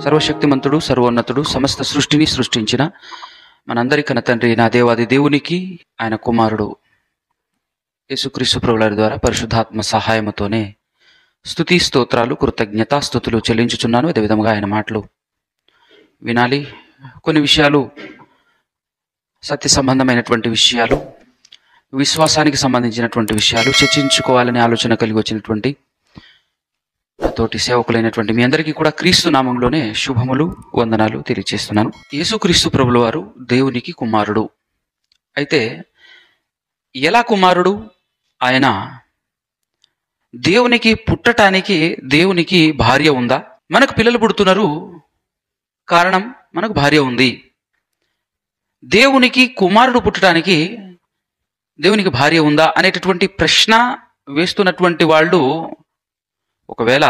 సర్వశక్తిమంతుడు సర్వోన్నతుడు సమస్త సృష్టిని సృష్టించిన మనందరి కన తండ్రి నా దేవాది దేవునికి ఆయన కుమారుడు యేసుక్రీస్తు ప్రభుల ద్వారా పరిశుద్ధాత్మ సహాయముతోనే స్తుతి స్తోత్రాలు కృతజ్ఞతాస్థుతులు చెల్లించుచున్నాను అదేవిధంగా ఆయన మాటలు వినాలి కొన్ని విషయాలు సత్య సంబంధమైనటువంటి విషయాలు విశ్వాసానికి సంబంధించినటువంటి విషయాలు చర్చించుకోవాలనే ఆలోచన కలిగి వచ్చినటువంటి తోటి సేవకులైనటువంటి మీ అందరికీ కూడా క్రీస్తు నామంలోనే శుభములు వందనాలు తెలియజేస్తున్నాను యేసుక్రీస్తు ప్రభుల వారు దేవునికి కుమారుడు అయితే ఎలా కుమారుడు ఆయన దేవునికి పుట్టటానికి దేవునికి భార్య ఉందా మనకు పిల్లలు పుడుతున్నారు కారణం మనకు భార్య ఉంది దేవునికి కుమారుడు పుట్టడానికి దేవునికి భార్య ఉందా అనేటటువంటి ప్రశ్న వేస్తున్నటువంటి వాళ్ళు ఒకవేళ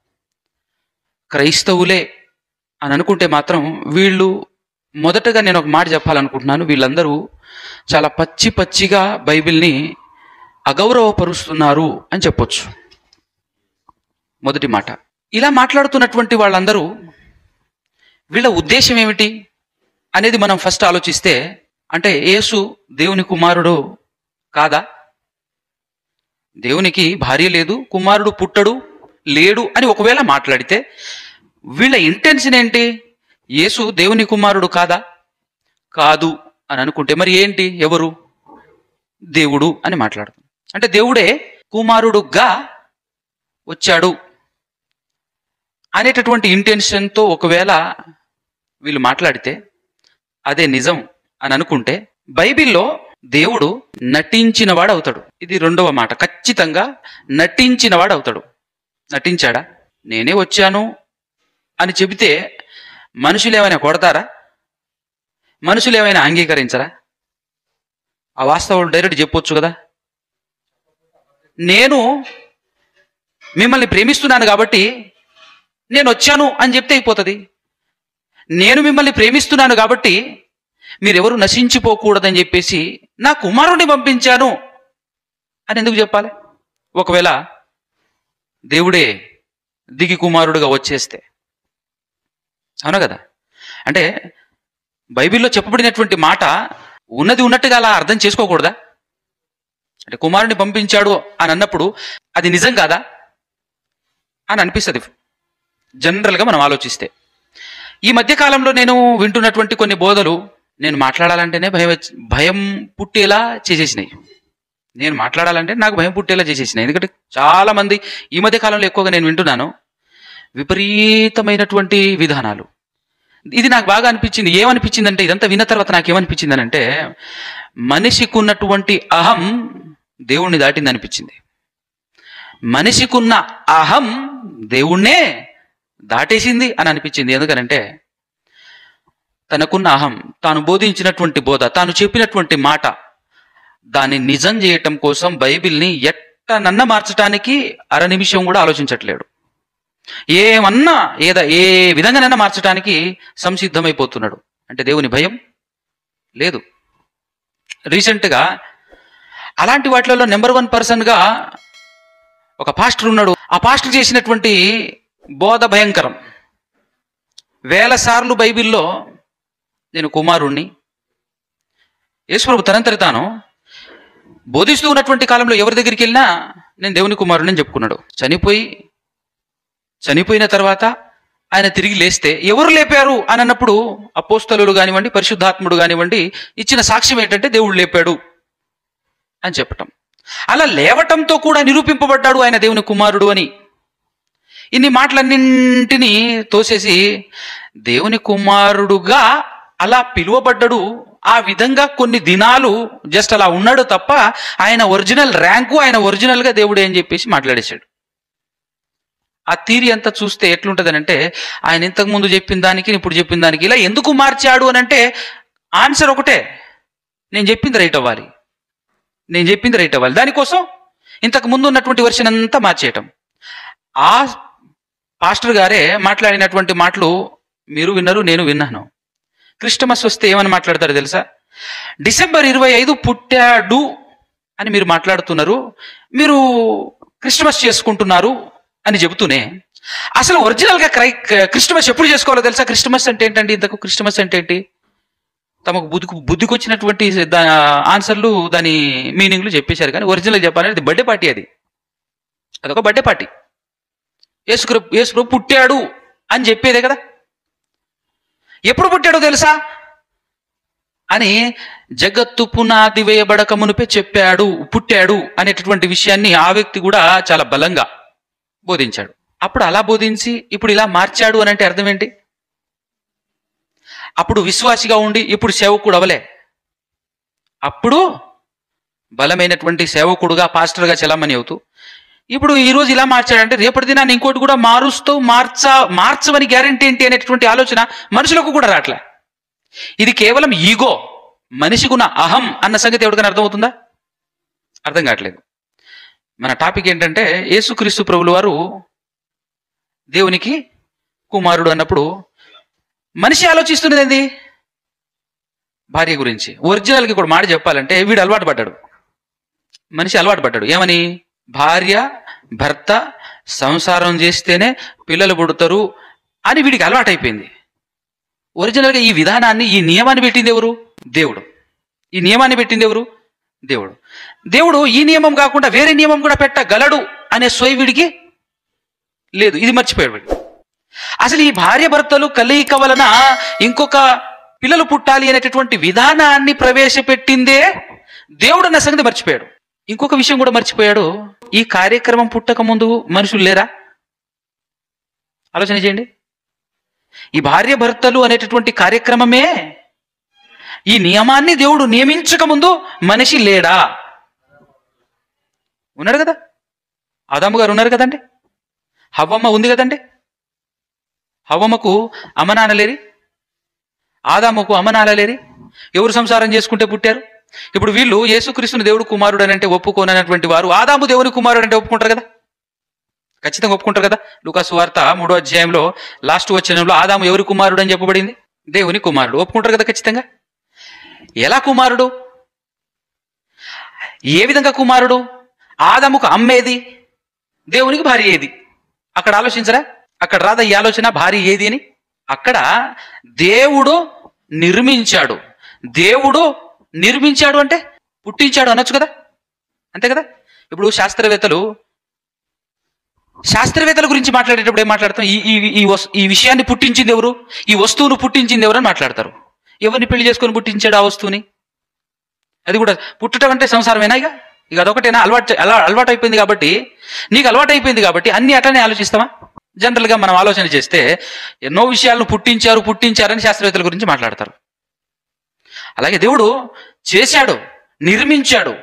క్రైస్తవులే అని అనుకుంటే మాత్రం వీళ్ళు మొదటగా నేను ఒక మాట చెప్పాలనుకుంటున్నాను వీళ్ళందరూ చాలా పచ్చి పచ్చిగా బైబిల్ని అగౌరవపరుస్తున్నారు అని చెప్పొచ్చు మొదటి మాట ఇలా మాట్లాడుతున్నటువంటి వాళ్ళందరూ వీళ్ళ ఉద్దేశం ఏమిటి అనేది మనం ఫస్ట్ ఆలోచిస్తే అంటే యేసు దేవుని కుమారుడు కాదా దేవునికి భార్య లేదు కుమారుడు పుట్టడు లేడు అని ఒకవేళ మాట్లాడితే వీళ్ళ ఇంటెన్షన్ ఏంటి యేసు దేవుని కుమారుడు కాదా కాదు అని అనుకుంటే మరి ఏంటి ఎవరు దేవుడు అని మాట్లాడుతుంది అంటే దేవుడే కుమారుడుగా వచ్చాడు అనేటటువంటి ఇంటెన్షన్తో ఒకవేళ వీళ్ళు మాట్లాడితే అదే నిజం అని అనుకుంటే బైబిల్లో దేవుడు నటించినవాడు అవుతాడు ఇది రెండవ మాట ఖచ్చితంగా నటించినవాడు అవుతాడు నటించాడా నేనే వచ్చాను అని చెబితే మనుషులు ఏమైనా కొడతారా మనుషులు ఏమైనా అంగీకరించరా ఆ వాస్తవం డైరెక్ట్ చెప్పొచ్చు కదా నేను మిమ్మల్ని ప్రేమిస్తున్నాను కాబట్టి నేను వచ్చాను అని చెప్తే అయిపోతుంది నేను మిమ్మల్ని ప్రేమిస్తున్నాను కాబట్టి మీరెవరు నశించిపోకూడదని చెప్పేసి నా కుమారుడిని పంపించాను అని ఎందుకు చెప్పాలి ఒకవేళ దేవుడే దిగి కుమారుడుగా వచ్చేస్తే అవునా కదా అంటే బైబిల్లో చెప్పబడినటువంటి మాట ఉన్నది ఉన్నట్టుగా అలా అర్థం చేసుకోకూడదా అంటే కుమారుని పంపించాడు అని అన్నప్పుడు అది నిజం కాదా అని అనిపిస్తుంది జనరల్గా మనం ఆలోచిస్తే ఈ మధ్య కాలంలో నేను వింటున్నటువంటి కొన్ని బోధలు నేను మాట్లాడాలంటేనే భయం వచ్చి- భయం పుట్టేలా చేసేసినాయి నేను మాట్లాడాలంటే నాకు భయం పుట్టేలా చేసేసినాయి ఎందుకంటే చాలా మంది ఈ మధ్య కాలంలో ఎక్కువగా నేను వింటున్నాను విపరీతమైనటువంటి విధానాలు ఇది నాకు బాగా అనిపించింది ఏమనిపించింది అంటే ఇదంతా విన్న తర్వాత నాకు ఏమనిపించింది అంటే మనిషికి ఉన్నటువంటి అహం దేవుణ్ణి దాటింది అనిపించింది మనిషికున్న అహం దేవుణ్ణే దాటేసింది అని అనిపించింది ఎందుకనంటే తనకున్న అహం తాను బోధించినటువంటి బోధ తాను చెప్పినటువంటి మాట దాన్ని నిజం చేయటం కోసం బైబిల్ని ఎట్టనన్న మార్చడానికి అర నిమిషం కూడా ఆలోచించట్లేడు ఏమన్నా ఏదా ఏ విధంగానైనా మార్చడానికి సంసిద్ధమైపోతున్నాడు అంటే దేవుని భయం లేదు రీసెంట్గా అలాంటి వాటిలలో నెంబర్ వన్ పర్సన్గా ఒక పాస్టర్ ఉన్నాడు ఆ పాస్టర్ చేసినటువంటి బోధ భయంకరం వేల సార్లు బైబిల్లో నేను కుమారుణ్ణి యేసుప్రభు తనంతరి తాను బోధిస్తూ ఉన్నటువంటి కాలంలో ఎవరి దగ్గరికి వెళ్ళినా నేను దేవుని కుమారుని అని చెప్పుకున్నాడు చనిపోయి చనిపోయిన తర్వాత ఆయన తిరిగి లేస్తే ఎవరు లేపారు అని అన్నప్పుడు అపోస్తలులు కానివ్వండి పరిశుద్ధాత్ముడు కానివ్వండి ఇచ్చిన సాక్ష్యం ఏంటంటే దేవుడు లేపాడు అని చెప్పటం అలా లేవటంతో కూడా నిరూపింపబడ్డాడు ఆయన దేవుని కుమారుడు అని ఇన్ని మాటలన్నింటినీ తోసేసి దేవుని కుమారుడుగా అలా పిలువబడ్డాడు ఆ విధంగా కొన్ని దినాలు జస్ట్ అలా ఉన్నాడు తప్ప ఆయన ఒరిజినల్ ర్యాంకు ఆయన ఒరిజినల్గా దేవుడే అని చెప్పేసి మాట్లాడేశాడు ఆ తీరి అంతా చూస్తే ఎట్లుంటదనంటే ఆయన ఇంతకు ముందు చెప్పిన దానికి ఇప్పుడు చెప్పిన దానికి ఇలా ఎందుకు మార్చాడు అని అంటే ఆన్సర్ ఒకటే నేను చెప్పింది రైట్ అవ్వాలి నేను చెప్పింది రైట్ అవ్వాలి దానికోసం ఇంతకు ముందు ఉన్నటువంటి వర్షన్ అంతా మార్చేయటం ఆ పాస్టర్ గారే మాట్లాడినటువంటి మాటలు మీరు విన్నారు నేను విన్నాను క్రిస్టమస్ వస్తే ఏమని మాట్లాడతారు తెలుసా డిసెంబర్ ఇరవై ఐదు పుట్టాడు అని మీరు మాట్లాడుతున్నారు మీరు క్రిస్టమస్ చేసుకుంటున్నారు అని చెబుతూనే అసలు ఒరిజినల్గా క్రై క్రిస్టమస్ ఎప్పుడు చేసుకోవాలో తెలుసా క్రిస్టమస్ అంటే ఏంటండి ఇంతకు క్రిస్టమస్ అంటే ఏంటి తమకు బుద్ధికి బుద్ధికి వచ్చినటువంటి దా ఆన్సర్లు దాని మీనింగ్లు చెప్పేశారు కానీ ఒరిజినల్ చెప్పాలంటే బర్త్డే పార్టీ అది అదొక బర్త్డే పార్టీ యేసు యేసు పుట్టాడు అని చెప్పేదే కదా ఎప్పుడు పుట్టాడో తెలుసా అని జగత్తు పునాది వేయబడక మునిపే చెప్పాడు పుట్టాడు అనేటటువంటి విషయాన్ని ఆ వ్యక్తి కూడా చాలా బలంగా బోధించాడు అప్పుడు అలా బోధించి ఇప్పుడు ఇలా మార్చాడు అని అంటే అర్థం ఏంటి అప్పుడు విశ్వాసిగా ఉండి ఇప్పుడు సేవకుడు అవలే అప్పుడు బలమైనటువంటి సేవకుడుగా పాస్టర్గా చలామణి అవుతూ ఇప్పుడు ఈ రోజు ఇలా మార్చాడంటే రేపటి దినాన్ని ఇంకోటి కూడా మారుస్తూ మార్చ మార్చవని గ్యారంటీ ఏంటి అనేటటువంటి ఆలోచన మనుషులకు కూడా రావట్లే ఇది కేవలం ఈగో మనిషికున్న అహం అన్న సంగతి ఎవరికైనా అర్థమవుతుందా అర్థం కావట్లేదు మన టాపిక్ ఏంటంటే యేసుక్రీస్తు ప్రభులు వారు దేవునికి కుమారుడు అన్నప్పుడు మనిషి ఆలోచిస్తున్నది ఏంది భార్య గురించి ఒరిజినల్కి కూడా మాట చెప్పాలంటే వీడు అలవాటు పడ్డాడు మనిషి అలవాటు పడ్డాడు ఏమని భార్య భర్త సంసారం చేస్తేనే పిల్లలు పుడతారు అని వీడికి అలవాటు అయిపోయింది ఒరిజినల్గా ఈ విధానాన్ని ఈ నియమాన్ని పెట్టింది ఎవరు దేవుడు ఈ నియమాన్ని పెట్టింది ఎవరు దేవుడు దేవుడు ఈ నియమం కాకుండా వేరే నియమం కూడా పెట్టగలడు అనే సోయి వీడికి లేదు ఇది మర్చిపోయాడు వీడు అసలు ఈ భార్య భర్తలు కలయిక వలన ఇంకొక పిల్లలు పుట్టాలి అనేటటువంటి విధానాన్ని ప్రవేశపెట్టిందే దేవుడు అన్న సంగతి మర్చిపోయాడు ఇంకొక విషయం కూడా మర్చిపోయాడు ఈ కార్యక్రమం పుట్టక ముందు మనుషులు లేరా ఆలోచన చేయండి ఈ భార్య భర్తలు అనేటటువంటి కార్యక్రమమే ఈ నియమాన్ని దేవుడు నియమించక ముందు మనిషి లేడా ఉన్నాడు కదా ఆదాము గారు ఉన్నారు కదండి హవ్వమ్మ ఉంది కదండి హవ్వమ్మకు అమ్మనాన్నలేరి ఆదాముకు అమ్మనాన్నలేరి ఎవరు సంసారం చేసుకుంటే పుట్టారు ఇప్పుడు వీళ్ళు యేసుక్రీస్తుని దేవుడు కుమారుడు అని అంటే ఒప్పుకోనటువంటి వారు ఆదాము దేవుని కుమారుడు అంటే ఒప్పుకుంటారు కదా ఖచ్చితంగా ఒప్పుకుంటారు కదా లూకాసు వార్త మూడో అధ్యాయంలో లాస్ట్ వచనంలో ఆదాము ఎవరి కుమారుడు అని చెప్పబడింది దేవుని కుమారుడు ఒప్పుకుంటారు కదా ఖచ్చితంగా ఎలా కుమారుడు ఏ విధంగా కుమారుడు ఆదాముకు అమ్మేది దేవునికి భార్య ఏది అక్కడ ఆలోచించరా అక్కడ రాదా ఈ ఆలోచన భార్య ఏది అని అక్కడ దేవుడు నిర్మించాడు దేవుడు నిర్మించాడు అంటే పుట్టించాడు అనొచ్చు కదా అంతే కదా ఇప్పుడు శాస్త్రవేత్తలు శాస్త్రవేత్తల గురించి మాట్లాడేటప్పుడు ఏం మాట్లాడతాం ఈ ఈ ఈ వస్- ఈ విషయాన్ని పుట్టించింది ఎవరు ఈ వస్తువును పుట్టించింది ఎవరు అని మాట్లాడతారు ఎవరిని పెళ్లి చేసుకొని పుట్టించాడు ఆ వస్తువుని అది కూడా పుట్టడం అంటే సంసారమేనా ఇక ఇక అదొకటేనా అలవాటు అలా అలవాటు అయిపోయింది కాబట్టి నీకు అలవాటు అయిపోయింది కాబట్టి అన్ని అట్లనే ఆలోచిస్తామా జనరల్గా మనం ఆలోచన చేస్తే ఎన్నో విషయాలను పుట్టించారు పుట్టించారని శాస్త్రవేత్తల గురించి మాట్లాడతారు అలాగే దేవుడు చేశాడు నిర్మించాడు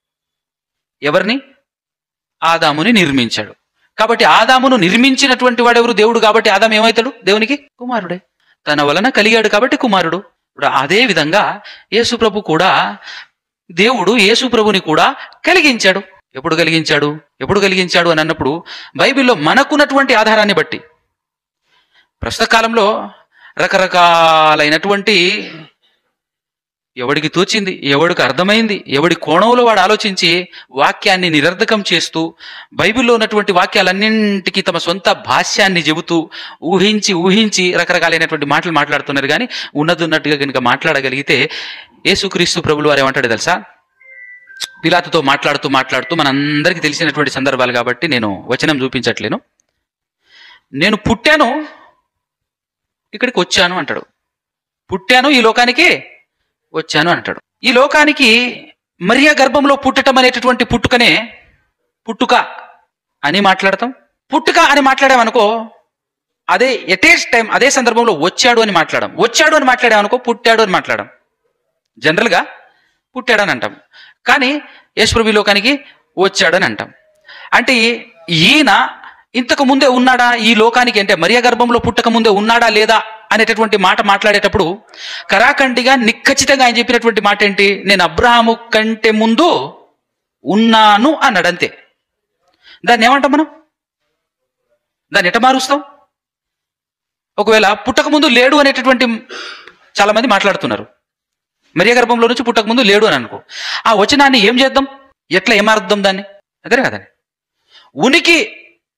ఎవరిని ఆదాముని నిర్మించాడు కాబట్టి ఆదామును నిర్మించినటువంటి వాడెవరు దేవుడు కాబట్టి ఆదాం ఏమవుతాడు దేవునికి కుమారుడే తన వలన కలిగాడు కాబట్టి కుమారుడు ఇప్పుడు అదే విధంగా యేసు ప్రభు కూడా దేవుడు యేసు ప్రభుని కూడా కలిగించాడు ఎప్పుడు కలిగించాడు ఎప్పుడు కలిగించాడు అని అన్నప్పుడు బైబిల్లో మనకున్నటువంటి ఆధారాన్ని బట్టి ప్రస్తుత కాలంలో రకరకాలైనటువంటి ఎవడికి తోచింది ఎవడికి అర్థమైంది ఎవడి కోణంలో వాడు ఆలోచించి వాక్యాన్ని నిరర్ధకం చేస్తూ బైబిల్లో ఉన్నటువంటి వాక్యాలన్నింటికి తమ సొంత భాష్యాన్ని చెబుతూ ఊహించి ఊహించి రకరకాలైనటువంటి మాటలు మాట్లాడుతున్నారు కానీ ఉన్నదున్నట్టుగా కనుక మాట్లాడగలిగితే యేసుక్రీస్తు ప్రభులు వారు ఏమంటాడు తెలుసా పిలాతుతో మాట్లాడుతూ మాట్లాడుతూ మనందరికీ తెలిసినటువంటి సందర్భాలు కాబట్టి నేను వచనం చూపించట్లేను నేను పుట్టాను ఇక్కడికి వచ్చాను అంటాడు పుట్టాను ఈ లోకానికి వచ్చాను అంటాడు ఈ లోకానికి మరియా గర్భంలో పుట్టటం అనేటటువంటి పుట్టుకనే పుట్టుక అని మాట్లాడతాం పుట్టుక అని మాట్లాడామనుకో అదే ఎటే టైం అదే సందర్భంలో వచ్చాడు అని మాట్లాడడం వచ్చాడు అని మాట్లాడామనుకో పుట్టాడు అని మాట్లాడడం జనరల్గా పుట్టాడని అంటాం కానీ యేసుప్రభు ఈ లోకానికి వచ్చాడని అంటాం అంటే ఈయన ఇంతకు ముందే ఉన్నాడా ఈ లోకానికి అంటే మరియ గర్భంలో పుట్టక ముందే ఉన్నాడా లేదా అనేటటువంటి మాట మాట్లాడేటప్పుడు కరాఖండిగా నిక్కచ్చితంగా ఆయన చెప్పినటువంటి మాట ఏంటి నేను అబ్రహాము కంటే ముందు ఉన్నాను అన్నాడు అంతే దాన్ని ఏమంటాం మనం దాన్ని ఎట మారుస్తాం ఒకవేళ పుట్టక ముందు లేడు అనేటటువంటి చాలా మంది మాట్లాడుతున్నారు మరియ గర్భంలో నుంచి పుట్టక ముందు లేడు అని అనుకో ఆ వచనాన్ని ఏం చేద్దాం ఎట్లా ఏమారుద్దాం దాన్ని అదే కదండి ఉనికి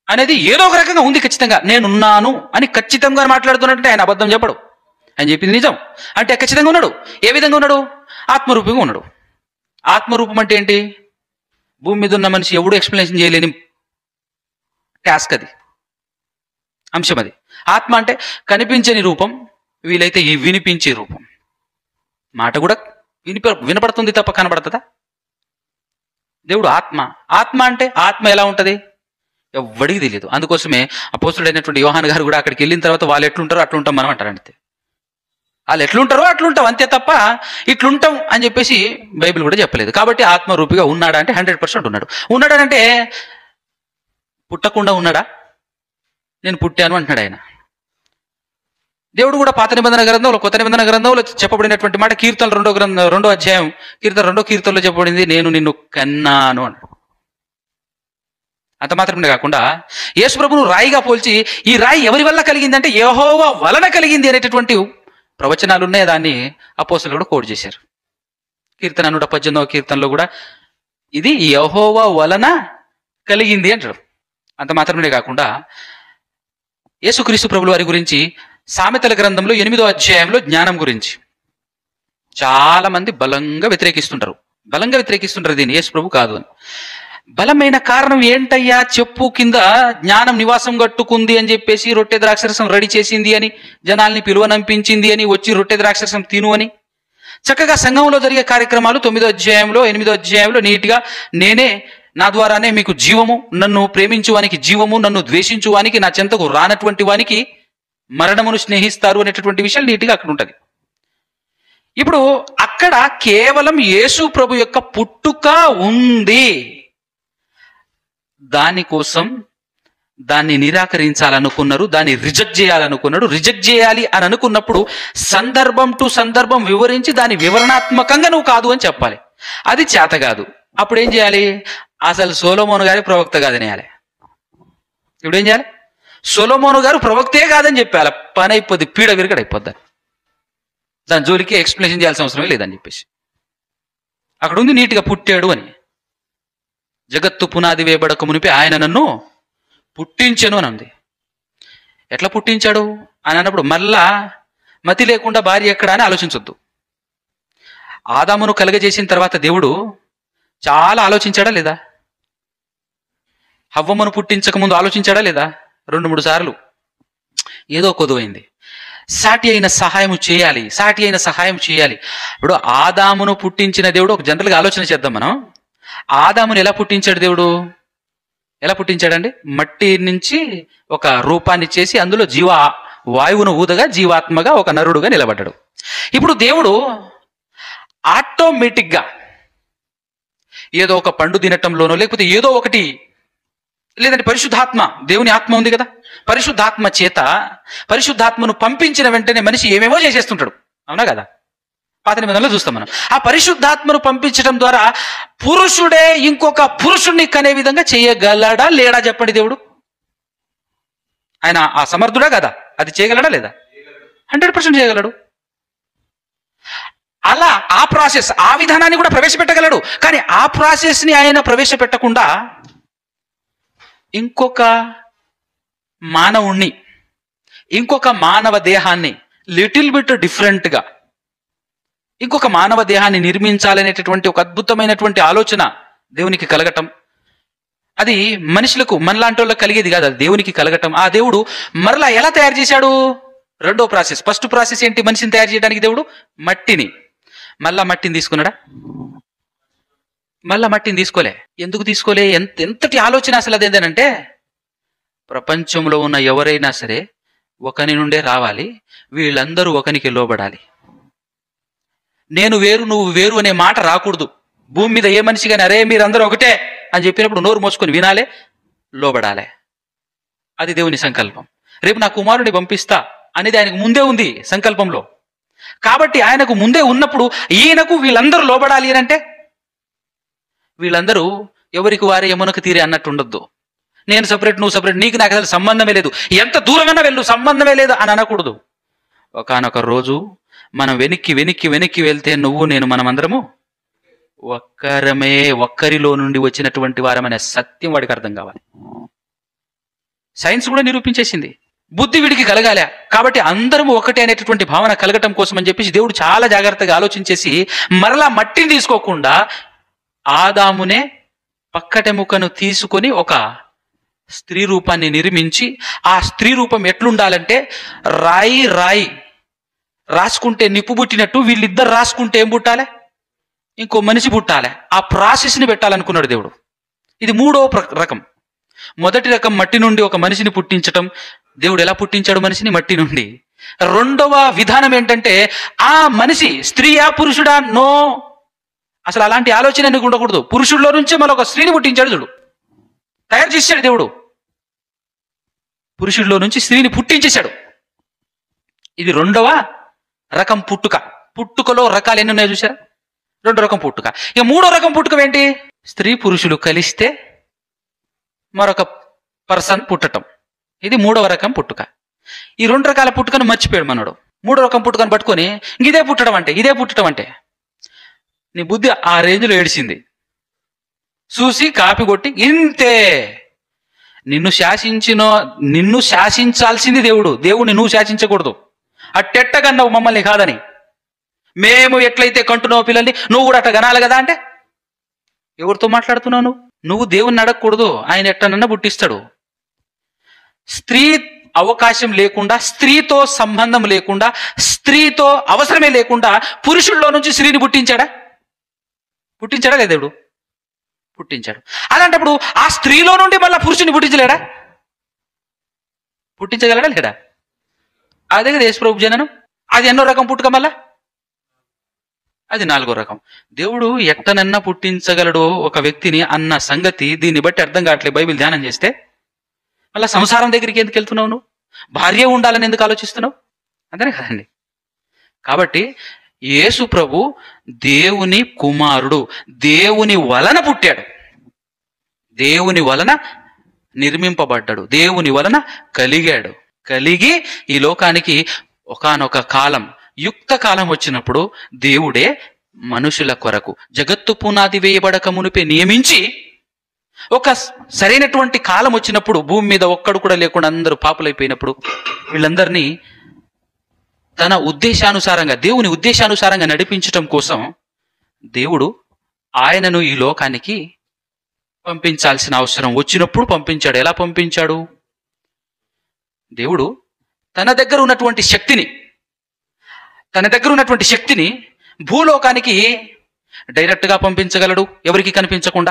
అనేది ఏదో ఒక రకంగా ఉంది ఖచ్చితంగా నేనున్నాను అని ఖచ్చితంగా మాట్లాడుతున్నట్టే ఆయన అబద్ధం చెప్పడు ఆయన చెప్పింది నిజం అంటే ఖచ్చితంగా ఉన్నాడు ఏ విధంగా ఉన్నాడు ఆత్మరూపంగా ఉన్నాడు ఆత్మరూపం అంటే ఏంటి భూమి మీద ఉన్న మనిషి ఎవడు ఎక్స్ప్లెనేషన్ చేయలేని టాస్క్ అది అంశం అది ఆత్మ అంటే కనిపించని రూపం వీలైతే ఈ వినిపించే రూపం మాట కూడా వినిప వినపడుతుంది తప్ప కనబడుతుందా దేవుడు ఆత్మ ఆత్మ అంటే ఆత్మ ఎలా ఉంటది ఎవ్వడికి తెలియదు అందుకోసమే అపోస్తుడైనటువంటి యోహాన్ గారు కూడా అక్కడికి వెళ్ళిన తర్వాత వాళ్ళు ఎట్లుంటారో అట్లుంటాం మనం అంటారు అంతే వాళ్ళు ఎట్లుంటారో అట్లుంటాం అంతే తప్ప ఇట్లుంటాం అని చెప్పేసి బైబిల్ కూడా చెప్పలేదు కాబట్టి ఆత్మరూపిగా ఉన్నాడా అంటే హండ్రెడ్ పర్సెంట్ ఉన్నాడు ఉన్నాడనంటే పుట్టకుండా ఉన్నాడా నేను పుట్టాను అంటున్నాడు ఆయన దేవుడు కూడా పాత నిబంధన గ్రంథంలో కొత్త నిబంధన గ్రంథంలో చెప్పబడినటువంటి మాట కీర్తన రెండో గ్రంథం రెండో అధ్యాయం కీర్తన రెండో కీర్తనలో చెప్పబడింది నేను నిన్ను కన్నాను అన్నాడు అంత మాత్రమే కాకుండా యేసుప్రభును రాయిగా పోల్చి ఈ రాయి ఎవరి వల్ల కలిగింది అంటే యెహోవా వలన కలిగింది అనేటటువంటి ప్రవచనాలు ఉన్నాయి దాన్ని అపోసలు కూడా కోడ్ చేశారు కీర్తన నూట పద్దెనిమిదవ కీర్తనలో కూడా ఇది యహోవా వలన కలిగింది అంటారు అంత మాత్రమే కాకుండా యేసుక్రీస్తు ప్రభుల వారి గురించి సామెతల గ్రంథంలో ఎనిమిదో అధ్యాయంలో జ్ఞానం గురించి చాలా మంది బలంగా వ్యతిరేకిస్తుంటారు బలంగా వ్యతిరేకిస్తుంటారు దీన్ని యేసు ప్రభు కాదు అని బలమైన కారణం ఏంటయ్యా చెప్పు కింద జ్ఞానం నివాసం కట్టుకుంది అని చెప్పేసి రొట్టె ద్రాక్షరసం రెడీ చేసింది అని జనాల్ని పిలువనంపించింది అని వచ్చి రొట్టె ద్రాక్షరసం తిను అని చక్కగా సంఘంలో జరిగే కార్యక్రమాలు తొమ్మిదో అధ్యాయంలో ఎనిమిదో అధ్యాయంలో నీట్గా నేనే నా ద్వారానే మీకు జీవము నన్ను ప్రేమించువానికి జీవము నన్ను ద్వేషించువానికి నా చెంతకు రానటువంటి వానికి మరణమును స్నేహిస్తారు అనేటటువంటి విషయాలు నీట్గా అక్కడ ఉంటది ఇప్పుడు అక్కడ కేవలం యేసు ప్రభు యొక్క పుట్టుక ఉంది దానికోసం దాన్ని నిరాకరించాలనుకున్నారు దాన్ని రిజెక్ట్ చేయాలనుకున్నాడు రిజెక్ట్ చేయాలి అని అనుకున్నప్పుడు సందర్భం టు సందర్భం వివరించి దాని వివరణాత్మకంగా నువ్వు కాదు అని చెప్పాలి అది చేత కాదు అప్పుడు ఏం చేయాలి అసలు సోలోమోను గారి ప్రవక్త కాదనేయాలి ఇప్పుడు ఏం చేయాలి సొలోమోను గారు ప్రవక్తే కాదని చెప్పాలి పని అయిపోద్ది పీడ విరగడ అయిపోద్ది దాని జోలికి ఎక్స్ప్లెనేషన్ చేయాల్సిన అవసరమే లేదని చెప్పేసి అక్కడ ఉంది నీట్గా పుట్టాడు అని జగత్తు పునాది వేయబడక మునిపి ఆయన నన్ను పుట్టించెను అని ఉంది ఎట్లా పుట్టించాడు అని అన్నప్పుడు మళ్ళా మతి లేకుండా భార్య ఎక్కడ అని ఆలోచించొద్దు ఆదామును కలగజేసిన తర్వాత దేవుడు చాలా ఆలోచించాడా లేదా హవ్వమ్మను పుట్టించక ముందు ఆలోచించాడా లేదా రెండు మూడు సార్లు ఏదో కొదువైంది సాటి అయిన సహాయం చేయాలి సాటి అయిన సహాయం చేయాలి ఇప్పుడు ఆదామును పుట్టించిన దేవుడు ఒక జనరల్గా ఆలోచన చేద్దాం మనం ఆదామును ఎలా పుట్టించాడు దేవుడు ఎలా పుట్టించాడండి మట్టి నుంచి ఒక రూపాన్ని చేసి అందులో జీవ వాయువును ఊదగా జీవాత్మగా ఒక నరుడుగా నిలబడ్డాడు ఇప్పుడు దేవుడు ఆటోమేటిక్గా ఏదో ఒక పండు తినటంలోనో లేకపోతే ఏదో ఒకటి లేదంటే పరిశుద్ధాత్మ దేవుని ఆత్మ ఉంది కదా పరిశుద్ధాత్మ చేత పరిశుద్ధాత్మను పంపించిన వెంటనే మనిషి ఏమేమో చేసేస్తుంటాడు అవునా కదా పాత నిబంధనలో చూస్తాం మనం ఆ పరిశుద్ధాత్మను పంపించడం ద్వారా పురుషుడే ఇంకొక పురుషుణ్ణి కనే విధంగా చేయగలడా లేడా చెప్పండి దేవుడు ఆయన ఆ సమర్థుడా కదా అది చేయగలడా లేదా హండ్రెడ్ పర్సెంట్ చేయగలడు అలా ఆ ప్రాసెస్ ఆ విధానాన్ని కూడా ప్రవేశపెట్టగలడు కానీ ఆ ప్రాసెస్ ని ఆయన ప్రవేశపెట్టకుండా ఇంకొక మానవుణ్ణి ఇంకొక మానవ దేహాన్ని లిటిల్ బిట్ డిఫరెంట్గా ఇంకొక మానవ దేహాన్ని నిర్మించాలనేటటువంటి ఒక అద్భుతమైనటువంటి ఆలోచన దేవునికి కలగటం అది మనుషులకు మనలాంటి వాళ్ళకి కలిగేది కాదు అది దేవునికి కలగటం ఆ దేవుడు మరలా ఎలా తయారు చేశాడు రెండో ప్రాసెస్ ఫస్ట్ ప్రాసెస్ ఏంటి మనిషిని తయారు చేయడానికి దేవుడు మట్టిని మళ్ళా మట్టిని తీసుకున్నాడా మళ్ళా మట్టిని తీసుకోలే ఎందుకు తీసుకోలే ఎంత ఎంతటి ఆలోచన అసలు అదేంటంటే ప్రపంచంలో ఉన్న ఎవరైనా సరే ఒకని నుండే రావాలి వీళ్ళందరూ ఒకనికి లోబడాలి నేను వేరు నువ్వు వేరు అనే మాట రాకూడదు భూమి మీద ఏ మనిషి కానీ అరే మీరందరూ ఒకటే అని చెప్పినప్పుడు నోరు మోసుకొని వినాలే లోబడాలే అది దేవుని సంకల్పం రేపు నా కుమారుని పంపిస్తా అనేది ఆయనకు ముందే ఉంది సంకల్పంలో కాబట్టి ఆయనకు ముందే ఉన్నప్పుడు ఈయనకు వీళ్ళందరూ లోబడాలి అని అంటే వీళ్ళందరూ ఎవరికి వారే యమునకు తీరే అన్నట్టు ఉండొద్దు నేను సపరేట్ నువ్వు సపరేట్ నీకు నాకు అసలు సంబంధమే లేదు ఎంత దూరమైనా వెళ్ళు సంబంధమే లేదు అని అనకూడదు ఒకనొక రోజు మనం వెనక్కి వెనక్కి వెనక్కి వెళ్తే నువ్వు నేను మనమందరము ఒక్కరమే ఒక్కరిలో నుండి వచ్చినటువంటి వారమనే సత్యం వాడికి అర్థం కావాలి సైన్స్ కూడా నిరూపించేసింది బుద్ధి వీడికి కలగాల కాబట్టి అందరం ఒకటే అనేటటువంటి భావన కలగటం కోసం అని చెప్పేసి దేవుడు చాలా జాగ్రత్తగా ఆలోచించేసి మరలా మట్టిని తీసుకోకుండా ఆదామునే పక్కటెముకను తీసుకొని ఒక స్త్రీ రూపాన్ని నిర్మించి ఆ స్త్రీ రూపం ఎట్లుండాలంటే రాయి రాయి రాసుకుంటే నిప్పు పుట్టినట్టు వీళ్ళిద్దరు రాసుకుంటే ఏం పుట్టాలి ఇంకో మనిషి పుట్టాలి ఆ ప్రాసెస్ని పెట్టాలనుకున్నాడు దేవుడు ఇది మూడో ప్ర- రకం మొదటి రకం మట్టి నుండి ఒక మనిషిని పుట్టించటం దేవుడు ఎలా పుట్టించాడు మనిషిని మట్టి నుండి రెండవ విధానం ఏంటంటే ఆ మనిషి స్త్రీయా పురుషుడా నో అసలు అలాంటి ఆలోచన నీకు ఉండకూడదు పురుషుల్లో నుంచే మరొక స్త్రీని పుట్టించాడు చూడు తయారు చేశాడు దేవుడు పురుషుల్లో నుంచి స్త్రీని పుట్టించేశాడు ఇది రెండవ రకం పుట్టుక పుట్టుకలో రకాలు ఎన్ని ఉన్నాయో చూసారా రెండో రకం పుట్టుక ఇక మూడో రకం పుట్టుక ఏంటి స్త్రీ పురుషులు కలిస్తే మరొక పర్సన్ పుట్టటం ఇది మూడవ రకం పుట్టుక ఈ రెండు రకాల పుట్టుకను మర్చిపోయాడు మనోడు మూడో రకం పుట్టుకను పట్టుకొని ఇంక ఇదే పుట్టడం అంటే ఇదే పుట్టడం అంటే నీ బుద్ధి ఆ రేంజ్లో ఏడిచింది చూసి కాపీ కొట్టి ఇంతే నిన్ను శాసించిన నిన్ను శాసించాల్సింది దేవుడు దేవుడిని నువ్వు శాసించకూడదు అట్టెట్టగన్నావు మమ్మల్ని కాదని మేము ఎట్లయితే కంటున్నావు పిల్లల్ని నువ్వు కూడా అట్ట కనాలి కదా అంటే ఎవరితో మాట్లాడుతున్నావు నువ్వు నువ్వు దేవుణ్ణి అడగకూడదు ఆయన ఎట్టనన్నా పుట్టిస్తాడు స్త్రీ అవకాశం లేకుండా స్త్రీతో సంబంధం లేకుండా స్త్రీతో అవసరమే లేకుండా పురుషుల్లో నుంచి స్త్రీని పుట్టించాడా పుట్టించాడా లేదా దేవుడు పుట్టించాడు అలాంటప్పుడు ఆ స్త్రీలో నుండి మళ్ళా పురుషుని పుట్టించలేడా పుట్టించగలడా లేడా అదే కదా యేసుప్రభు జననం అది ఎన్నో రకం పుట్టుక మళ్ళా అది నాలుగో రకం దేవుడు ఎట్టనన్నా పుట్టించగలడు ఒక వ్యక్తిని అన్న సంగతి దీన్ని బట్టి అర్థం కావట్లేదు బైబిల్ ధ్యానం చేస్తే మళ్ళా సంసారం దగ్గరికి ఎందుకు వెళ్తున్నావు నువ్వు భార్య ఉండాలని ఎందుకు ఆలోచిస్తున్నావు అంతేనే కదండి కాబట్టి యేసు ప్రభు దేవుని కుమారుడు దేవుని వలన పుట్టాడు దేవుని వలన నిర్మింపబడ్డాడు దేవుని వలన కలిగాడు కలిగి ఈ లోకానికి ఒకానొక కాలం యుక్త కాలం వచ్చినప్పుడు దేవుడే మనుషుల కొరకు జగత్తు పునాది వేయబడక మునిపే నియమించి ఒక స- సరైనటువంటి కాలం వచ్చినప్పుడు భూమి మీద ఒక్కడు కూడా లేకుండా అందరూ పాపులైపోయినప్పుడు వీళ్ళందరినీ తన ఉద్దేశానుసారంగా దేవుని ఉద్దేశానుసారంగా నడిపించటం కోసం దేవుడు ఆయనను ఈ లోకానికి పంపించాల్సిన అవసరం వచ్చినప్పుడు పంపించాడు ఎలా పంపించాడు దేవుడు తన దగ్గర ఉన్నటువంటి శక్తిని తన దగ్గర ఉన్నటువంటి శక్తిని భూలోకానికి డైరెక్ట్గా పంపించగలడు ఎవరికి కనిపించకుండా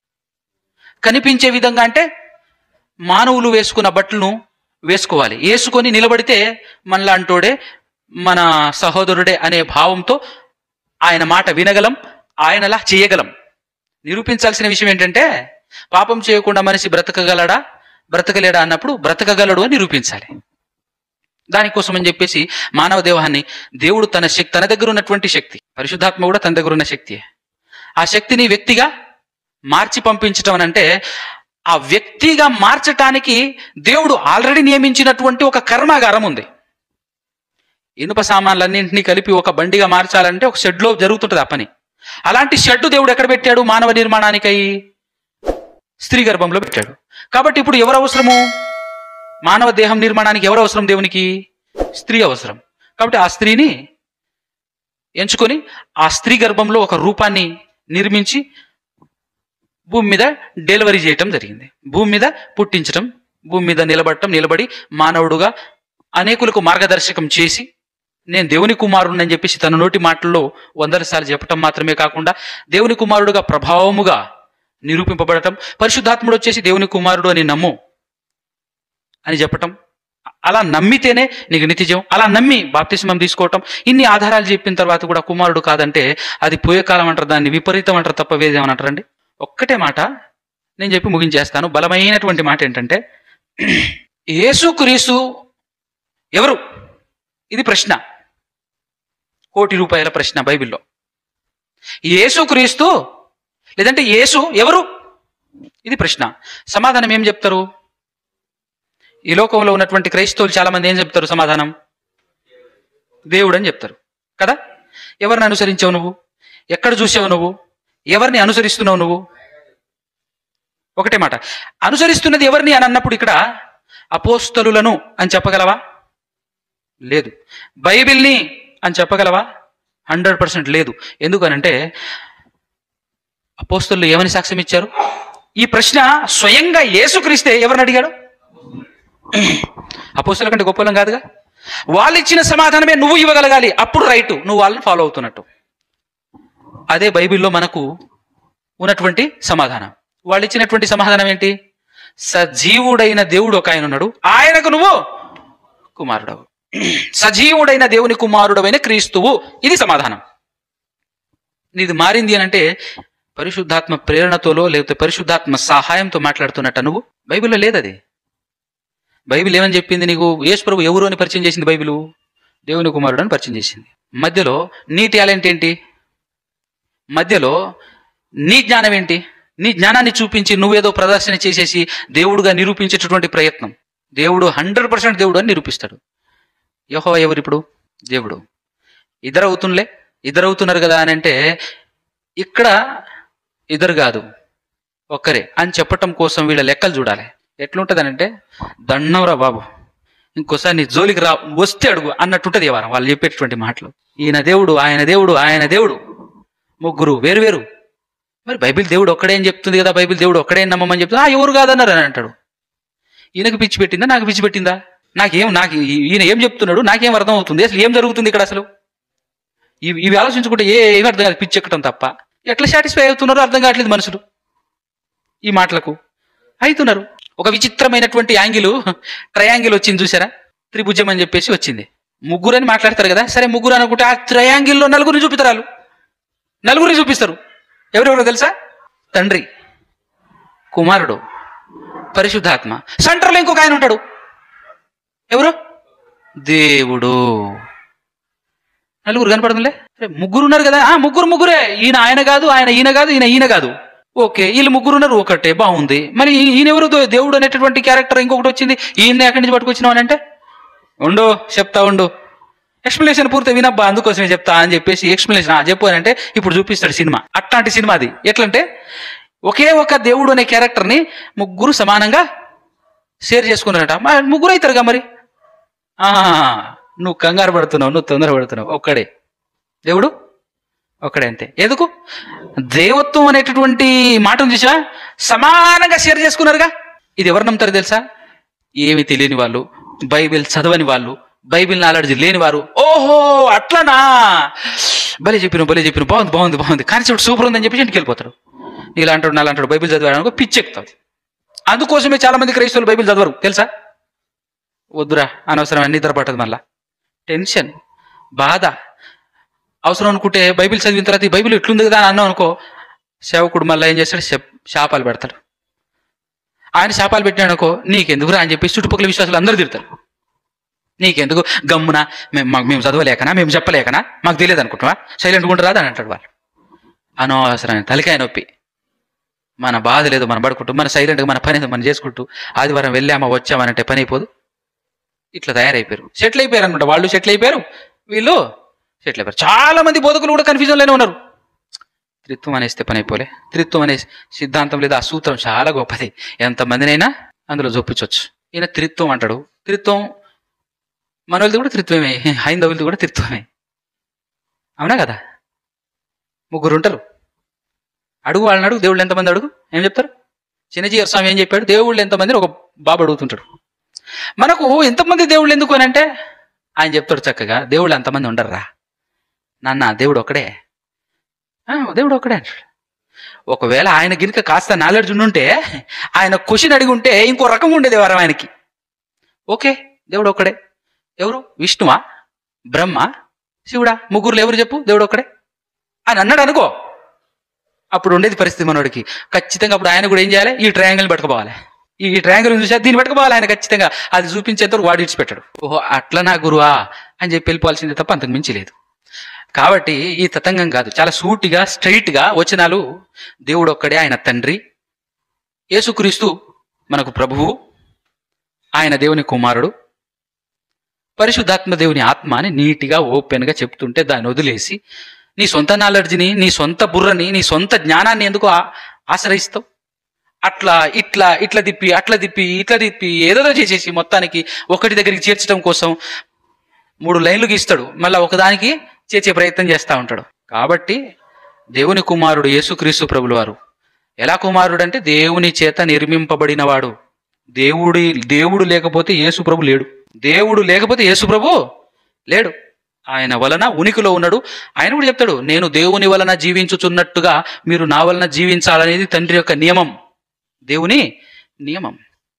కనిపించే విధంగా అంటే మానవులు వేసుకున్న బట్టలను వేసుకోవాలి వేసుకొని నిలబడితే మనలాంటోడే మన సహోదరుడే అనే భావంతో ఆయన మాట వినగలం ఆయనలా చేయగలం నిరూపించాల్సిన విషయం ఏంటంటే పాపం చేయకుండా మనిషి బ్రతకగలడా బ్రతకలేడా అన్నప్పుడు బ్రతకగలడు అని నిరూపించాలి దానికోసం అని చెప్పేసి మానవ దేహాన్ని దేవుడు తన శక్తి తన దగ్గర ఉన్నటువంటి శక్తి పరిశుద్ధాత్మ కూడా తన దగ్గర ఉన్న శక్తియే ఆ శక్తిని వ్యక్తిగా మార్చి పంపించటం అని అంటే ఆ వ్యక్తిగా మార్చటానికి దేవుడు ఆల్రెడీ నియమించినటువంటి ఒక కర్మాగారం ఉంది ఇనుప సామాన్లన్నింటినీ కలిపి ఒక బండిగా మార్చాలంటే ఒక షెడ్లో జరుగుతుంటుంది ఆ పని అలాంటి షెడ్ దేవుడు ఎక్కడ పెట్టాడు మానవ నిర్మాణానికై స్త్రీ గర్భంలో పెట్టాడు కాబట్టి ఇప్పుడు ఎవరు అవసరము మానవ దేహం నిర్మాణానికి ఎవరు అవసరం దేవునికి స్త్రీ అవసరం కాబట్టి ఆ స్త్రీని ఎంచుకొని ఆ స్త్రీ గర్భంలో ఒక రూపాన్ని నిర్మించి భూమి మీద డెలివరీ చేయటం జరిగింది భూమి మీద పుట్టించటం భూమి మీద నిలబడటం నిలబడి మానవుడుగా అనేకులకు మార్గదర్శకం చేసి నేను దేవుని కుమారుడు అని చెప్పేసి తన నోటి మాటల్లో వందల సార్లు చెప్పటం మాత్రమే కాకుండా దేవుని కుమారుడుగా ప్రభావముగా నిరూపింపబడటం పరిశుద్ధాత్ముడు వచ్చేసి దేవుని కుమారుడు అని నమ్ము అని చెప్పటం అలా నమ్మితేనే నీకు నిత్యజీవం అలా నమ్మి బాప్తిస్మం తీసుకోవటం ఇన్ని ఆధారాలు చెప్పిన తర్వాత కూడా కుమారుడు కాదంటే అది పోయే కాలం అంటారు దాన్ని విపరీతం అంటారు తప్ప వేదేమనంటారండి ఒక్కటే మాట నేను చెప్పి ముగించేస్తాను బలమైనటువంటి మాట ఏంటంటే యేసుక్రీస్తు ఎవరు ఇది ప్రశ్న కోటి రూపాయల ప్రశ్న బైబిల్లో యేసుక్రీస్తు లేదంటే యేసు ఎవరు ఇది ప్రశ్న సమాధానం ఏం చెప్తారు ఈ లోకంలో ఉన్నటువంటి క్రైస్తవులు చాలా మంది ఏం చెప్తారు సమాధానం దేవుడు అని చెప్తారు కదా ఎవరిని అనుసరించావు నువ్వు ఎక్కడ చూసావు నువ్వు ఎవరిని అనుసరిస్తున్నావు నువ్వు ఒకటే మాట అనుసరిస్తున్నది ఎవరిని అని అన్నప్పుడు ఇక్కడ అపోస్తలులను అని చెప్పగలవా లేదు బైబిల్ని అని చెప్పగలవా హండ్రెడ్ పర్సెంట్ లేదు ఎందుకనంటే అపోస్తలు ఏమని సాక్ష్యం ఇచ్చారు ఈ ప్రశ్న స్వయంగా యేసుక్రీస్తే ఎవరిని అడిగాడు అపోస్తల కంటే గొప్పలం కాదుగా వాళ్ళు ఇచ్చిన సమాధానమే నువ్వు ఇవ్వగలగాలి అప్పుడు రైట్ నువ్వు వాళ్ళని ఫాలో అవుతున్నట్టు అదే బైబిల్లో మనకు ఉన్నటువంటి సమాధానం వాళ్ళు ఇచ్చినటువంటి సమాధానం ఏంటి సజీవుడైన దేవుడు ఒక ఆయన ఉన్నాడు ఆయనకు నువ్వు కుమారుడవు సజీవుడైన దేవుని కుమారుడవైన క్రీస్తువు ఇది సమాధానం ఇది మారింది అని అంటే పరిశుద్ధాత్మ ప్రేరణతోలో లేకపోతే పరిశుద్ధాత్మ సహాయంతో మాట్లాడుతున్నట్ట నువ్వు బైబిల్లో లేదు అది బైబిల్ ఏమని చెప్పింది నీకు యేసు ప్రభు ఎవరు అని పరిచయం చేసింది బైబిల్ దేవుని కుమారుడు అని పరిచయం చేసింది మధ్యలో నీ టాలెంట్ ఏంటి మధ్యలో నీ జ్ఞానం ఏంటి నీ జ్ఞానాన్ని చూపించి నువ్వేదో ప్రదర్శన చేసేసి దేవుడుగా నిరూపించేటటువంటి ప్రయత్నం దేవుడు హండ్రెడ్ పర్సెంట్ దేవుడు అని నిరూపిస్తాడు యహో ఎవరు ఇప్పుడు దేవుడు ఇద్దరు అవుతుందిలే ఇద్దరు అవుతున్నారు కదా అని అంటే ఇక్కడ ఇద్దరు కాదు ఒక్కరే అని చెప్పటం కోసం వీళ్ళ లెక్కలు చూడాలి ఎట్లుంటదనంటే దండంరా బాబు ఇంకోసారి నీ జోలికి రా వస్తే అడుగు అన్నట్టుంటది వ్యవహారం వాళ్ళు చెప్పేటటువంటి మాటలు ఈయన దేవుడు ఆయన దేవుడు ఆయన దేవుడు ముగ్గురు వేరు వేరు మరి బైబిల్ దేవుడు ఒక్కడే అని చెప్తుంది కదా బైబిల్ దేవుడు ఒక్కడే అని నమ్మమని చెప్తుంది ఆ ఎవరు కాదన్నారు అని అంటాడు ఈయనకు పిచ్చి పెట్టిందా నాకు పిచ్చి పెట్టిందా నాకేం నాకు ఈ- ఈయన ఏం చెప్తున్నాడు నాకేం అర్థం అవుతుంది అసలు ఏం జరుగుతుంది ఇక్కడ అసలు ఇవి ఇవి ఆలోచించుకుంటే ఏ ఏమి అర్థం కాదు పిచ్చి ఎక్కడం తప్ప ఎట్లా సాటిస్ఫై అవుతున్నారో అర్థం కావట్లేదు మనుషులు ఈ మాటలకు అవుతున్నారు ఒక విచిత్రమైనటువంటి యాంగిల్ ట్రయాంగిల్ వచ్చింది చూసారా త్రిభుజం అని చెప్పేసి వచ్చింది ముగ్గురు అని మాట్లాడతారు కదా సరే ముగ్గురు అనుకుంటే ఆ ట్రయాంగిల్లో నలుగురిని చూపిస్తారు వాళ్ళు నలుగురిని చూపిస్తారు ఎవరెవరో తెలుసా తండ్రి కుమారుడు పరిశుద్ధాత్మ సెంటర్లో ఇంకొక ఆయన ఉంటాడు ఎవరు దేవుడు నలుగురు కనపడుతుందిలే అరే ముగ్గురు ఉన్నారు కదా ఆ ముగ్గురు ముగ్గురే ఈయన ఆయన కాదు ఆయన ఈయన కాదు ఈయన ఈయన కాదు ఓకే వీళ్ళు ముగ్గురు ఉన్నారు ఒకటే బాగుంది మరి ఈ- ఈయన ఎవరు దో- దేవుడు అనేటటువంటి క్యారెక్టర్ ఇంకొకటి వచ్చింది ఈయన ఎక్కడి నుంచి పట్టుకొచ్చినావు అని అంటే ఉండు చెప్తా ఉండు ఎక్స్ప్లెనేషన్ పూర్తి వినబ్బా అందుకోసమే చెప్తా అని చెప్పేసి ఎక్స్ప్లెనేషన్ చెప్పు అని అంటే ఇప్పుడు చూపిస్తాడు సినిమా అట్లాంటి సినిమా అది ఎట్లంటే ఒకే ఒక దేవుడు అనే క్యారెక్టర్ని ముగ్గురు సమానంగా షేర్ చేసుకున్నారట మరి ముగ్గురు అవుతారుగా మరి ఆ, నువ్వు కంగారు పడుతున్నావు నువ్వు తొందర పడుతున్నావు ఒక్కడే దేవుడు ఒక్కడే అంతే ఎందుకు దేవత్వం అనేటటువంటి మాటను చూసా సమానంగా షేర్ చేసుకున్నారుగా ఇది ఎవరు నమ్ముతారు తెలుసా ఏమి తెలియని వాళ్ళు బైబిల్ చదవని వాళ్ళు బైబిల్ నాలెడ్జ్ లేని వారు ఓహో అట్లనా భలే చెప్పిన భలే చెప్పిన బాగుంది బాగుంది బాగుంది కాన్సెప్ట్ సూపర్ ఉందని చెప్పి ఇంటికి వెళ్ళిపోతారు ఇలాంటి నాలంటాడు బైబిల్ చదివాడు పిచ్చెక్కుతుంది అందుకోసమే చాలా మంది క్రైస్తవులు బైబిల్ చదవరు తెలుసా వద్దురా అనవసరం నిద్ర పట్టదు మళ్ళా టెన్షన్ బాధ అవసరం అనుకుంటే బైబిల్ చదివిన తర్వాత ఈ బైబిల్ ఎట్లుంది కదా అని అన్నాం అనుకో సేవకుడు మళ్ళీ ఏం చేస్తాడు శప్- శాపాలు పెడతాడు ఆయన శాపాలు పెట్టినాడు అనుకో నీకెందుకురా అని చెప్పి చుట్టుపక్కల విశ్వాసాలు అందరూ తిడతారు నీకెందుకు గమ్మున మేము మాకు మేము చదవలేకనా మేము చెప్పలేకనా మాకు తెలియదు అనుకుంటున్నా సైలెంట్గా ఉండరాదు అని అంటాడు వాళ్ళు అనవసరమైన తలకాయ నొప్పి మన బాధ లేదు మనం పడుకుంటూ మన సైలెంట్గా మన పని ఏదో మనం చేసుకుంటూ ఆదివారం వెళ్ళామా వచ్చామనంటే పని అయిపోదు ఇట్లా తయారైపోయారు సెటిల్ అయిపోయారు అనమాట వాళ్ళు సెటిల్ అయిపోయారు వీళ్ళు సెటిల్ అయిపోయారు చాలా మంది బోధకులు కూడా కన్ఫ్యూజన్లోనే ఉన్నారు త్రిత్వం అనేస్తే పని అయిపోలే త్రిత్వం అనే సిద్ధాంతం లేదా ఆ సూత్రం చాలా గొప్పది ఎంతమందినైనా అందులో చూపించవచ్చు ఈయన త్రిత్వం అంటాడు త్రిత్వం మనోళ్ళది కూడా త్రిత్వమే హైందవులది కూడా త్రిత్వమే అవునా కదా ముగ్గురు ఉంటారు అడుగు వాళ్ళని అడుగు దేవుళ్ళు ఎంతమంది అడుగు ఏం చెప్తారు చిన్నజీయర్ స్వామి ఏం చెప్పాడు దేవుళ్ళు ఎంతమంది ఒక బాబు అడుగుతుంటాడు మనకు ఎంతమంది దేవుళ్ళు ఎందుకు అని అంటే ఆయన చెప్తాడు చక్కగా దేవుళ్ళు ఎంతమంది ఉండర్రా నాన్న దేవుడు ఒక్కడే "ఆ, దేవుడు ఒక్కడే అంటాడు ఒకవేళ ఆయన గినుక కాస్త నాలెడ్జ్ ఉండుంటే ఆయన క్వశ్చన్ అడిగి ఉంటే ఇంకో రకం ఉండేది వరం ఆయనకి ఓకే దేవుడు ఒక్కడే ఎవరు విష్ణువా బ్రహ్మ శివుడా ముగ్గురులు ఎవరు చెప్పు దేవుడు ఒక్కడే అని అన్నాడు అనుకో అప్పుడు ఉండేది పరిస్థితి మనోడికి ఖచ్చితంగా అప్పుడు ఆయన కూడా ఏం చేయాలి ఈ ట్రయాంగిల్ పట్టుకుపోవాలి ఈ ట్రయాంగిల్ చూసా దీన్ని పట్టుకుపోవాలి ఆయన ఖచ్చితంగా అది చూపించేంత వరకు వాడు ఇడిచిపెట్టాడు ఓహో అట్లా నా గురువా అని చెప్పి వెళ్ళిపోవాల్సిందే తప్ప అంతకు మించి లేదు కాబట్టి ఈ తతంగం కాదు చాలా సూటిగా స్ట్రైట్ గా వచనాలు దేవుడు ఒక్కడే ఆయన తండ్రి యేసుక్రీస్తు మనకు ప్రభువు ఆయన దేవుని కుమారుడు పరిశుద్ధాత్మ దేవుని ఆత్మ అని నీట్గా ఓపెన్గా చెప్తుంటే దాన్ని వదిలేసి నీ సొంత నాలెడ్జ్ని నీ సొంత బుర్రని నీ సొంత జ్ఞానాన్ని ఎందుకు ఆ- ఆశ్రయిస్తావు అట్లా ఇట్లా ఇట్లా తిప్పి అట్లా తిప్పి ఇట్లా తిప్పి ఏదేదో చేసేసి మొత్తానికి ఒకటి దగ్గరికి చేర్చడం కోసం మూడు లైన్లు గీస్తాడు మళ్ళీ ఒకదానికి చేర్చే ప్రయత్నం చేస్తూ ఉంటాడు కాబట్టి దేవుని కుమారుడు యేసుక్రీస్తు ప్రభులు వారు ఎలా కుమారుడు అంటే దేవుని చేత నిర్మింపబడినవాడు దేవుడి దేవుడు లేకపోతే యేసు ప్రభు లేడు దేవుడు లేకపోతే యేసు ప్రభు లేడు ఆయన వలన ఉనికిలో ఉన్నాడు ఆయన కూడా చెప్తాడు నేను దేవుని వలన జీవించుచున్నట్టుగా మీరు నా వలన జీవించాలనేది తండ్రి యొక్క నియమం దేవుని నియమం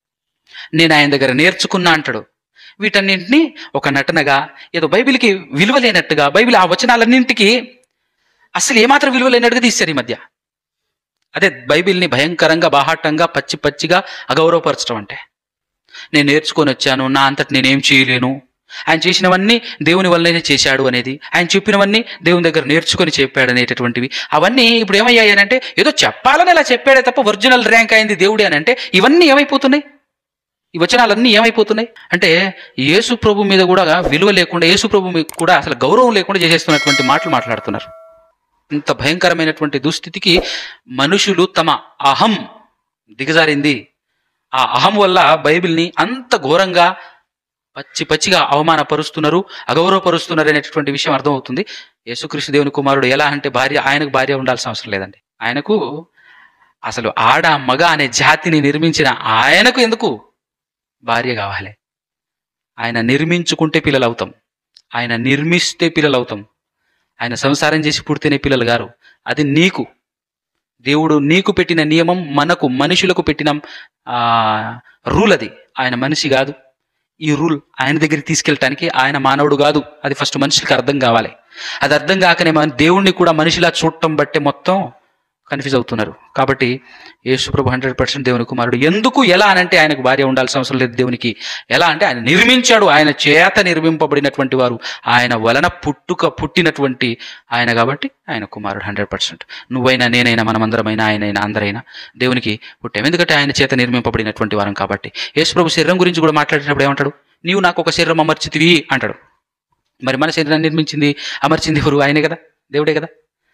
నేను ఆయన దగ్గర నేర్చుకున్నా అంటాడు వీటన్నింటినీ ఒక నటనగా ఏదో బైబిల్కి విలువ లేనట్టుగా బైబిల్ ఆ వచనాలన్నింటికి అసలు ఏమాత్రం విలువ లేనట్టుగా తీశారు ఈ మధ్య అదే బైబిల్ని భయంకరంగా బాహాటంగా పచ్చి పచ్చిగా అగౌరవపరచడం అంటే నేను నేర్చుకొని వచ్చాను నా అంతటి నేనేం చేయలేను ఆయన చేసినవన్నీ దేవుని వల్లనే చేశాడు అనేది ఆయన చెప్పినవన్నీ దేవుని దగ్గర నేర్చుకొని చెప్పాడు అనేటటువంటివి అవన్నీ ఇప్పుడు ఏమయ్యాయనంటే ఏదో చెప్పాలని అలా చెప్పాడే తప్ప ఒరిజినల్ ర్యాంక్ అయింది దేవుడే అని అంటే ఇవన్నీ ఏమైపోతున్నాయి ఈ వచనాలన్నీ ఏమైపోతున్నాయి అంటే యేసు ప్రభు మీద కూడా విలువ లేకుండా యేసు ప్రభు మీద కూడా అసలు గౌరవం లేకుండా చేసేస్తున్నటువంటి మాటలు మాట్లాడుతున్నారు ఇంత భయంకరమైనటువంటి దుస్థితికి మనుషులు తమ అహం దిగజారింది ఆ అహం వల్ల బైబిల్ని అంత ఘోరంగా పచ్చి పచ్చిగా అవమానపరుస్తున్నారు అగౌరవపరుస్తున్నారు అనేటటువంటి విషయం అర్థమవుతుంది యేసుక్రీస్తు దేవుని కుమారుడు ఎలా అంటే భార్య ఆయనకు భార్య ఉండాల్సిన అవసరం లేదండి ఆయనకు అసలు ఆడ మగ అనే జాతిని నిర్మించిన ఆయనకు ఎందుకు భార్య కావాలి ఆయన నిర్మించుకుంటే పిల్లలు అవుతాం ఆయన నిర్మిస్తే పిల్లలు అవుతాం ఆయన సంసారం చేసి పుడితేనే పిల్లలు గారు అది నీకు దేవుడు నీకు పెట్టిన నియమం మనకు మనుషులకు పెట్టిన ఆ రూల్ అది ఆయన మనిషి కాదు ఈ రూల్ ఆయన దగ్గరికి తీసుకెళ్ళటానికి ఆయన మానవుడు కాదు అది ఫస్ట్ మనుషులకి అర్థం కావాలి అది అర్థం కాకనే మన దేవుణ్ణి కూడా మనిషిలా చూడటం బట్టే మొత్తం కన్ఫ్యూజ్ అవుతున్నారు కాబట్టి యేసుప్రభు హండ్రెడ్ పర్సెంట్ దేవుని కుమారుడు ఎందుకు ఎలా అనంటే ఆయనకు భార్య ఉండాల్సిన అవసరం లేదు దేవునికి ఎలా అంటే ఆయన నిర్మించాడు ఆయన చేత నిర్మింపబడినటువంటి వారు ఆయన వలన పుట్టుక పుట్టినటువంటి ఆయన కాబట్టి ఆయన కుమారుడు హండ్రెడ్ పర్సెంట్ నువ్వైనా నేనైనా మనమందరమైనా ఆయనైనా అందరైనా దేవునికి పుట్టాం ఎందుకంటే ఆయన చేత నిర్మింపబడినటువంటి వారం కాబట్టి యేసుప్రభు శరీరం గురించి కూడా మాట్లాడేటప్పుడు ఏమంటాడు నీవు నాకు ఒక శరీరం అమర్చితివి అంటాడు మరి మన శరీరాన్ని నిర్మించింది అమర్చింది ఎవరు ఆయనే కదా దేవుడే కదా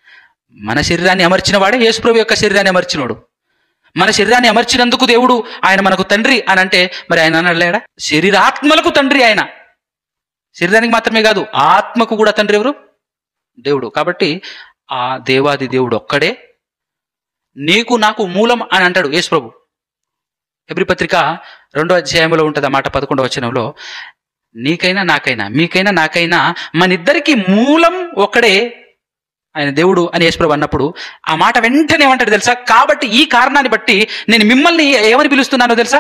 మన శరీరాన్ని అమర్చిన వాడే యేసుప్రభు యొక్క శరీరాన్ని అమర్చినోడు మన శరీరాన్ని అమర్చినందుకు దేవుడు ఆయన మనకు తండ్రి అని అంటే మరి ఆయన అనలేడా శరీరాత్మలకు తండ్రి ఆయన శరీరానికి మాత్రమే కాదు ఆత్మకు కూడా తండ్రి ఎవరు దేవుడు కాబట్టి ఆ దేవాది దేవుడు ఒక్కడే నీకు నాకు మూలం అని అంటాడు యేసుప్రభు ఎబ్రి పత్రిక రెండో అధ్యాయంలో ఉంటుంది ఆ మాట పదకొండవ వచనంలో నీకైనా నాకైనా మీకైనా నాకైనా మన ఇద్దరికి మూలం ఒకడే ఆయన దేవుడు అని యేసుప్రభు అన్నప్పుడు ఆ మాట వెంటనే ఏమంటాడు తెలుసా కాబట్టి ఈ కారణాన్ని బట్టి నేను మిమ్మల్ని ఏమని పిలుస్తున్నానో తెలుసా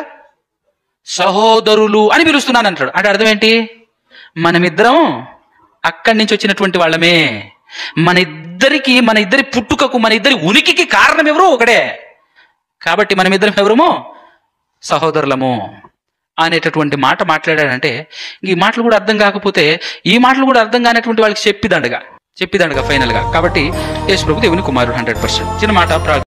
సహోదరులు అని పిలుస్తున్నాను అంటాడు అంటే అర్థం ఏంటి మనమిద్దరం అక్కడి నుంచి వచ్చినటువంటి వాళ్ళమే మన ఇద్దరికి మన ఇద్దరి పుట్టుకకు మన ఇద్దరి ఉనికికి కారణం ఎవరు ఒకడే కాబట్టి మనమిద్దరం ఎవరము సహోదరులము అనేటటువంటి మాట మాట్లాడాడంటే ఈ మాటలు కూడా అర్థం కాకపోతే ఈ మాటలు కూడా అర్థం కానటువంటి వాళ్ళకి చెప్పిదండగా చెప్పిదండగా ఫైనల్ గా కాబట్టి యేసు ప్రభు దేవుని కుమారుడు హండ్రెడ్ పర్సెంట్ చిన్న మాట ప్రార్థన